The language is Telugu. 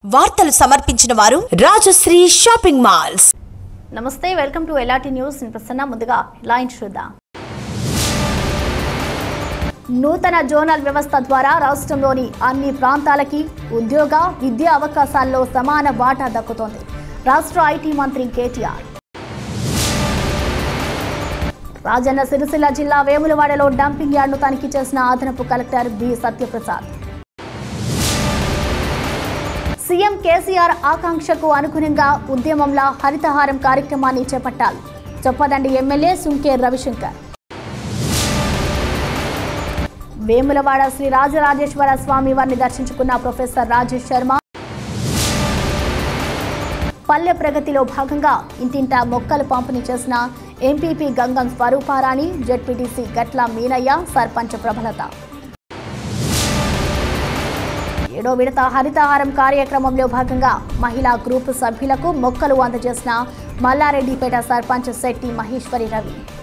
వార్తలు సమర్పించిన వారు రాజశ్రీ షాపింగ్ మాల్స్ నమస్తే వెల్కమ్ టు ఎలాటి న్యూస్ నేను ప్రసన్న ముందుగా లైన్ చూద్దాం నూతన జోనల్ వ్యవస్థ ద్వారా రాష్ట్రంలోని అన్ని ప్రాంతాలకి ఉద్యోగ విద్యా అవకాశాల్లో సమాన వాటా దక్కుతోంది రాష్ట్ర ఐటీ మంత్రి కేటీఆర్ రాజన్న సిరిసిల్ల జిల్లా వేములవాడలో డంపింగ్ యార్డ్ను తనిఖీ చేసిన అదనపు collector B Satyaprasad CM KCR ఆకాంక్షకు అనుగుణంగా ఉద్యమంలా హరితహారం కార్యక్రమాన్ని చేపట్టాలి చొప్పదండి ఎమ్మెల్యే సుంకే రవిశంకర్ వేములవాడ శ్రీ రాజరాజేశ్వర స్వామి వారిని దర్శించుకున్న ప్రొఫెసర్ రాజేష్ శర్మ పల్లె ప్రగతిలో భాగంగా ఇంటింటా మొక్కలు పంపిణీ చేసిన ఎంపీపీ గంగం స్వరూపారాణి జెడ్పీటీసీ గట్ల మీనయ్య సర్పంచ్ ప్రభలత ఏడో విడత హరితహారం కార్యక్రమంలో భాగంగా మహిళా గ్రూప్ సభ్యులకు మొక్కలు అందజేసిన మల్లారెడ్డిపేట సర్పంచ్ శెట్టి మహేశ్వరి రవి